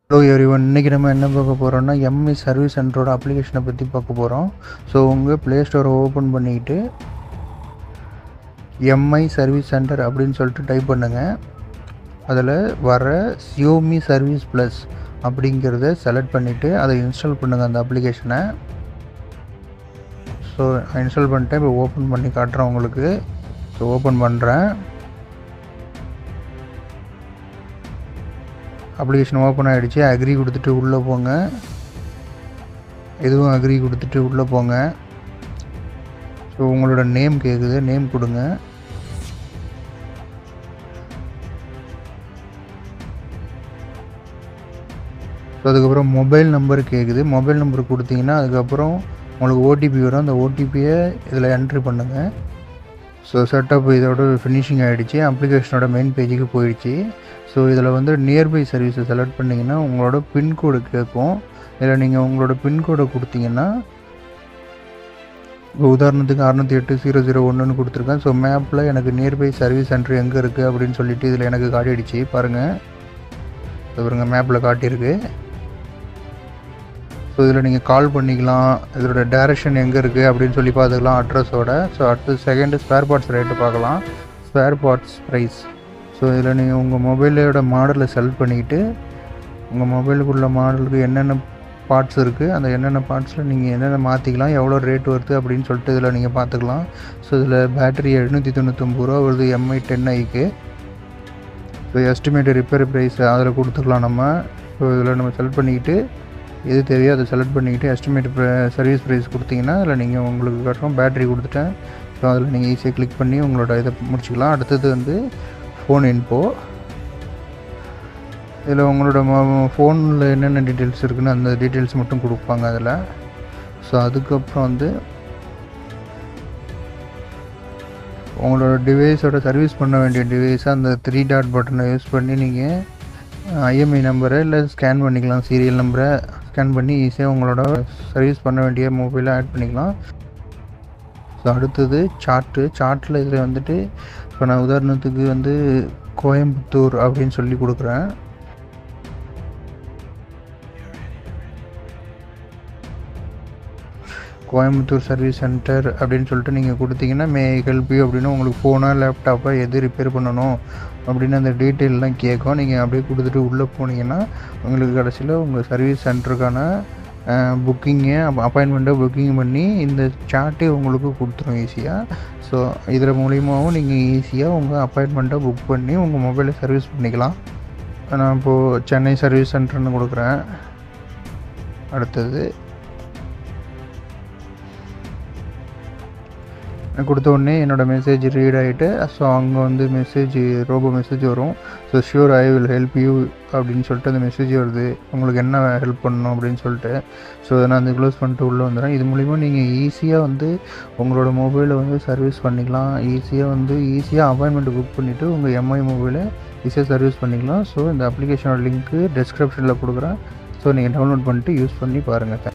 hello every one இன்றைக்கி நம்ம என்ன பார்க்க போகிறோம்னா எம்இ சர்வீஸ் சென்டரோட அப்ளிகேஷனை பற்றி பார்க்க போகிறோம் ஸோ உங்கள் ப்ளே ஸ்டோரை ஓப்பன் பண்ணிக்கிட்டு எம்ஐ சர்வீஸ் சென்டர் அப்படின்னு சொல்லிட்டு டைப் பண்ணுங்கள் அதில் வர சியோமி சர்வீஸ் ப்ளஸ் அப்படிங்கிறத செலக்ட் பண்ணிவிட்டு அதை இன்ஸ்டால் பண்ணுங்கள் அந்த அப்ளிகேஷனை ஸோ இன்ஸ்டால் பண்ணிட்டேன் இப்போ ஓப்பன் பண்ணி காட்டுறேன் உங்களுக்கு ஸோ ஓப்பன் பண்ணுறேன் அப்ளிகேஷன் ஓப்பன் ஆகிடுச்சு அக்ரி கொடுத்துட்டு உள்ளே போங்க எதுவும் அக்ரி கொடுத்துட்டு உள்ளே போங்க ஸோ உங்களோட நேம் கேட்குது நேம் கொடுங்க ஸோ அதுக்கப்புறம் மொபைல் நம்பர் கேட்குது மொபைல் நம்பர் கொடுத்தீங்கன்னா அதுக்கப்புறம் உங்களுக்கு ஓடிபி வரும் அந்த ஓடிபியை இதில் என்ட்ரி பண்ணுங்கள் ஸோ செட்டப் இதோட ஃபினிஷிங் ஆகிடுச்சு அப்ளிகேஷனோட மெயின் பேஜுக்கு போயிடுச்சு ஸோ இதில் வந்து நியர்பை சர்வீஸை செலக்ட் பண்ணிங்கன்னா உங்களோட பின்கோடு கேட்கும் இதில் நீங்கள் உங்களோட பின்கோடை கொடுத்தீங்கன்னா இப்போ உதாரணத்துக்கு அறநூற்றி எட்டு ஜீரோ ஜீரோ ஒன்றுன்னு கொடுத்துருக்கேன் ஸோ மேப்பில் எனக்கு நியர்பை சர்வீஸ் சென்டர் எங்கே இருக்குது அப்படின்னு சொல்லிட்டு இதில் எனக்கு காட்டிடுச்சு பாருங்கள் பாருங்கள் மேப்பில் காட்டியிருக்கு ஸோ இதில் நீங்கள் கால் பண்ணிக்கலாம் இதோட டேரெக்ஷன் எங்கே இருக்குது அப்படின்னு சொல்லி பார்த்துக்கலாம் அட்ரஸோட ஸோ அடுத்து செகண்டு ஸ்பேர் பார்ட்ஸ் ரேட்டு பார்க்கலாம் ஸ்பேர் பார்ட்ஸ் ப்ரைஸ் ஸோ இதில் நீங்கள் உங்கள் மொபைலோட மாடலை செலக்ட் பண்ணிக்கிட்டு உங்கள் மொபைலுக்குள்ள மாடலுக்கு என்னென்ன பார்ட்ஸ் இருக்குது அந்த என்னென்ன பார்ட்ஸில் நீங்கள் என்னென்ன மாற்றிக்கலாம் எவ்வளோ ரேட் வருது அப்படின்னு சொல்லிட்டு இதில் நீங்கள் பார்த்துக்கலாம் ஸோ இதில் பேட்டரி எழுநூற்றி தொண்ணூற்றொம்பது ரூபா வருது எம்ஐ டென் ஐக்கு ஸோ எஸ்டிமேட் ரிப்பேர் ப்ரைஸ் அதில் கொடுத்துக்கலாம் நம்ம ஸோ இதில் நம்ம செலக்ட் பண்ணிக்கிட்டு எது தேவையோ அதை செலக்ட் பண்ணிக்கிட்டு எஸ்டிமேட் சர்வீஸ் ப்ரைஸ் கொடுத்தீங்கன்னா அதில் நீங்கள் உங்களுக்கு கட்டுறோம் பேட்டரி கொடுத்துட்டேன் ஸோ அதில் நீங்கள் ஈஸியாக கிளிக் பண்ணி உங்களோட இதை முடிச்சுக்கலாம் அடுத்தது வந்து ஃபோன் இன்ஃபோ இதில் உங்களோட ஃபோனில் என்னென்ன டீட்டெயில்ஸ் இருக்குன்னு அந்த டீட்டெயில்ஸ் மட்டும் கொடுப்பாங்க அதில் ஸோ அதுக்கப்புறம் வந்து உங்களோட டிவைஸோட சர்வீஸ் பண்ண வேண்டிய டிவைஸை அந்த த்ரீ டாட் பட்டனை யூஸ் பண்ணி நீங்கள் ஐஎம்ஐ நம்பரை இல்லை ஸ்கேன் பண்ணிக்கலாம் சீரியல் நம்பரை ஸ்கேன் பண்ணி ஈஸியாக உங்களோட சர்வீஸ் பண்ண வேண்டிய மொபைலை ஆட் பண்ணிக்கலாம் ஸோ அடுத்தது சார்ட்டு சார்ட்டில் இதில் வந்துட்டு இப்போ நான் உதாரணத்துக்கு வந்து கோயம்புத்தூர் அப்படின்னு சொல்லி கொடுக்குறேன் கோயம்புத்தூர் சர்வீஸ் சென்டர் அப்படின்னு சொல்லிட்டு நீங்கள் கொடுத்தீங்கன்னா மே ஹெல்ப் யூ அப்படின்னு உங்களுக்கு ஃபோனா லேப்டாப்பா எது ரிப்பேர் பண்ணணும் அப்படின்னு அந்த டீட்டெயிலெலாம் கேட்கும் நீங்கள் அப்படியே கொடுத்துட்டு உள்ளே போனீங்கன்னா உங்களுக்கு கடைசியில் உங்கள் சர்வீஸ் சென்டருக்கான புக்கிங்கு அப்பாயின்மெண்ட்டை புக்கிங் பண்ணி இந்த சார்ட்டே உங்களுக்கு கொடுத்துரும் ஈஸியாக ஸோ இதில் மூலியமாகவும் நீங்கள் ஈஸியாக உங்கள் அப்பாயின்மெண்ட்டை புக் பண்ணி உங்கள் மொபைலை சர்வீஸ் பண்ணிக்கலாம் நான் இப்போது சென்னை சர்வீஸ் சென்டர்னு கொடுக்குறேன் அடுத்தது கொடுத்த உடனே என்னோடய மெசேஜ் ரீட் ஆகிட்டு ஸோ அங்கே வந்து மெசேஜ் ரோபோ மெசேஜ் வரும் so sure I will help you அப்படின்னு சொல்லிட்டு அந்த மெசேஜ் வருது உங்களுக்கு என்ன ஹெல்ப் பண்ணணும் அப்படின்னு சொல்லிட்டு ஸோ நான் அந்த க்ளோஸ் பண்ணிட்டு உள்ளே வந்துடுறேன் இது மூலிமா நீங்கள் ஈஸியாக வந்து உங்களோட மொபைலை வந்து சர்வீஸ் பண்ணிக்கலாம் ஈஸியாக வந்து ஈஸியாக அப்பாயின்மெண்ட் புக் பண்ணிவிட்டு உங்கள் எம்ஐ மொபைலை ஈஸியாக சர்வீஸ் பண்ணிக்கலாம் ஸோ இந்த அப்ளிகேஷனோட லிங்க்கு டிஸ்கிரிப்ஷனில் கொடுக்குறேன் ஸோ நீங்கள் டவுன்லோட் பண்ணிட்டு யூஸ் பண்ணி பாருங்கள்